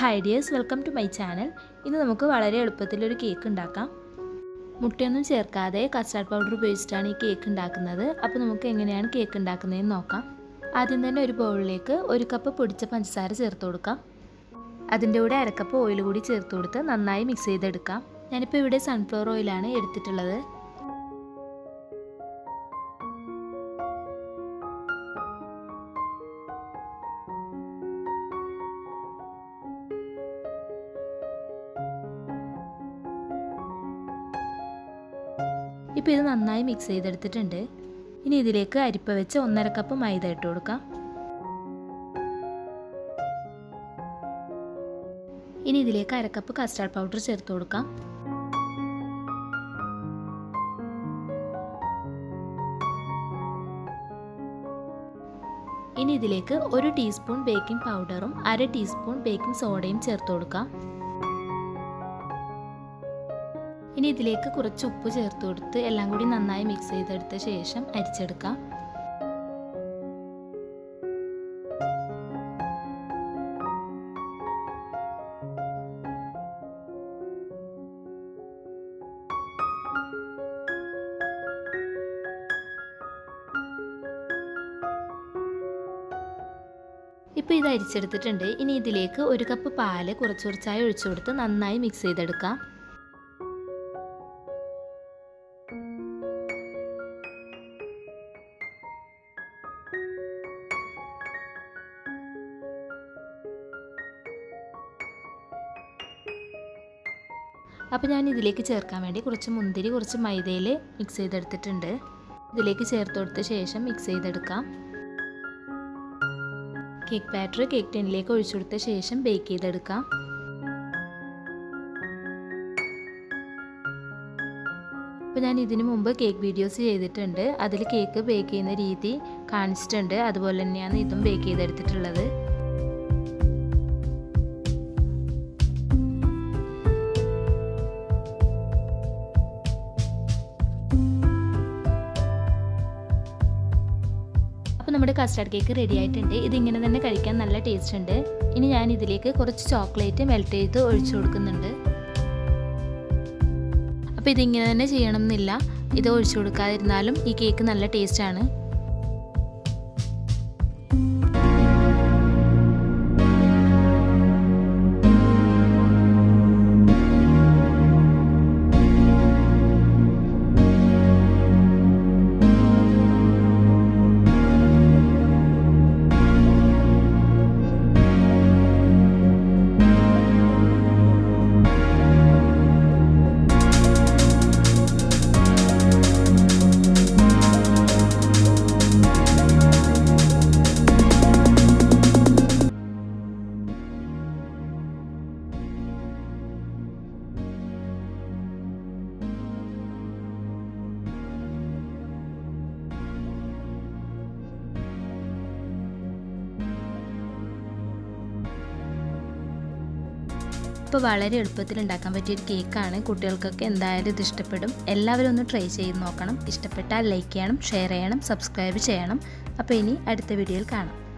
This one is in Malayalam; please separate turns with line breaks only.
hi dears welcome to my channel ഇന്ന് നമുക്ക് വളരെ എളുപ്പത്തിലൊരു കേക്ക് ഉണ്ടാക്കാം മുട്ടയൊന്നും ചേർക്കാതെ കസ്റ്റാർഡ് പൗഡർ ഉപയോഗിച്ചിട്ടാണ് ഈ കേക്ക് ഉണ്ടാക്കുന്നത് അപ്പോൾ നമുക്ക് എങ്ങനെയാണ് കേക്ക് ഉണ്ടാക്കുന്നതെന്ന് നോക്കാം ആദ്യം തന്നെ ഒരു ബൗളിലേക്ക് ഒരു കപ്പ് പൊടിച്ച പഞ്ചസാര ചേർത്ത് കൊടുക്കാം അതിൻ്റെ കൂടെ അരക്കപ്പ് ഓയിൽ കൂടി ചേർത്ത് കൊടുത്ത് നന്നായി മിക്സ് ചെയ്തെടുക്കാം ഞാനിപ്പോൾ ഇവിടെ സൺഫ്ലവർ ഓയിലാണ് എടുത്തിട്ടുള്ളത് ഇപ്പോൾ ഇത് നന്നായി മിക്സ് ചെയ്തെടുത്തിട്ടുണ്ട് ഇനി ഇതിലേക്ക് അരിപ്പ വെച്ച് ഒന്നര കപ്പ് മൈദ ഇട്ട് കൊടുക്കാം ഇനി ഇതിലേക്ക് അരക്കപ്പ് കസ്റ്റാർഡ് പൗഡർ ചേർത്ത് കൊടുക്കാം ഇനി ഇതിലേക്ക് ഒരു ടീസ്പൂൺ ബേക്കിംഗ് പൗഡറും അര ടീസ്പൂൺ ബേക്കിംഗ് സോഡയും ചേർത്ത് കൊടുക്കാം ഇനി ഇതിലേക്ക് കുറച്ച് ഉപ്പ് ചേർത്ത് കൊടുത്ത് എല്ലാം കൂടി നന്നായി മിക്സ് ചെയ്തെടുത്ത ശേഷം അരിച്ചെടുക്കാം ഇപ്പോൾ ഇത് അരിച്ചെടുത്തിട്ടുണ്ട് ഇനി ഇതിലേക്ക് ഒരു കപ്പ് പാല് കുറച്ച് കുറച്ചായി ഒഴിച്ചു കൊടുത്ത് നന്നായി മിക്സ് ചെയ്തെടുക്കാം അപ്പോൾ ഞാൻ ഇതിലേക്ക് ചേർക്കാൻ വേണ്ടി കുറച്ച് മുന്തിരി കുറച്ച് മൈദയിൽ മിക്സ് ചെയ്തെടുത്തിട്ടുണ്ട് ഇതിലേക്ക് ചേർത്ത് കൊടുത്ത ശേഷം മിക്സ് ചെയ്തെടുക്കാം കേക്ക് ബാറ്റർ കേക്ക് ടെന്നിലേക്ക് ഒഴിച്ചു കൊടുത്ത ശേഷം ബേക്ക് ചെയ്തെടുക്കാം അപ്പോൾ ഞാൻ ഇതിനു മുമ്പ് കേക്ക് വീഡിയോസ് ചെയ്തിട്ടുണ്ട് അതിൽ കേക്ക് ബേക്ക് ചെയ്യുന്ന രീതി കാണിച്ചിട്ടുണ്ട് അതുപോലെ തന്നെയാണ് ഇതും ബേക്ക് ചെയ്തെടുത്തിട്ടുള്ളത് അപ്പോൾ നമ്മുടെ കസ്റ്റാർഡ് കേക്ക് റെഡി ആയിട്ടുണ്ട് ഇതിങ്ങനെ തന്നെ കഴിക്കാൻ നല്ല ടേസ്റ്റ് ഉണ്ട് ഇനി ഞാൻ ഇതിലേക്ക് കുറച്ച് ചോക്ലേറ്റ് മെൽറ്റ് ചെയ്ത് ഒഴിച്ചു കൊടുക്കുന്നുണ്ട് അപ്പോൾ ഇതിങ്ങനെ തന്നെ ചെയ്യണം എന്നില്ല ഇത് ഒഴിച്ചു കൊടുക്കാതിരുന്നാലും ഈ കേക്ക് നല്ല ടേസ്റ്റാണ് ഇപ്പോൾ വളരെ എളുപ്പത്തിൽ ഉണ്ടാക്കാൻ പറ്റിയ ഒരു കേക്കാണ് കുട്ടികൾക്കൊക്കെ എന്തായാലും ഇത് ഇഷ്ടപ്പെടും എല്ലാവരും ഒന്ന് ട്രൈ ചെയ്ത് നോക്കണം ഇഷ്ടപ്പെട്ടാൽ ലൈക്ക് ചെയ്യണം ഷെയർ ചെയ്യണം സബ്സ്ക്രൈബ് ചെയ്യണം അപ്പോൾ ഇനി അടുത്ത വീഡിയോയിൽ കാണാം